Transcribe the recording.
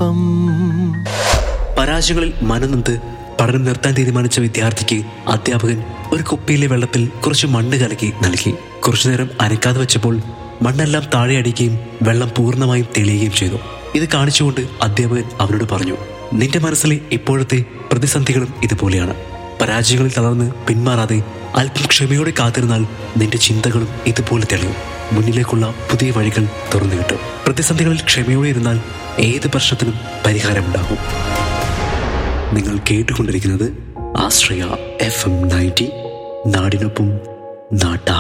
ഒപ്പം പരാജയങ്ങളിൽ മനനൊന്ത് പഠനം നിർത്താൻ തീരുമാനിച്ച വിദ്യാർത്ഥിക്ക് അധ്യാപകൻ ഒരു കുപ്പിയിലെ വെള്ളത്തിൽ കുറച്ച് മണ്ണ് കലക്കി നൽകി കുറച്ചുനേരം അനക്കാതെ വെച്ചപ്പോൾ മണ്ണെല്ലാം താഴെ അടിക്കുകയും വെള്ളം പൂർണ്ണമായും തെളിയുകയും ചെയ്തു ഇത് കാണിച്ചുകൊണ്ട് അധ്യാപകൻ അവനോട് പറഞ്ഞു നിന്റെ മനസ്സിലെ ഇപ്പോഴത്തെ പ്രതിസന്ധികളും ഇതുപോലെയാണ് പരാജയങ്ങളിൽ തളർന്ന് പിന്മാറാതെ അല്പം ക്ഷമയോടെ കാത്തിരുന്നാൽ നിന്റെ ചിന്തകളും ഇതുപോലെ തെളിയും മുന്നിലേക്കുള്ള പുതിയ വഴികൾ തുറന്നു കിട്ടും പ്രതിസന്ധികളിൽ ക്ഷമയോടെ ഇരുന്നാൽ ഏത് പ്രശ്നത്തിനും പരിഹാരമുണ്ടാകും നിങ്ങൾ കേട്ടുകൊണ്ടിരിക്കുന്നത് ആശ്രയ എഫ് എം നയൻറ്റി നാടിനൊപ്പം നാട്ടാ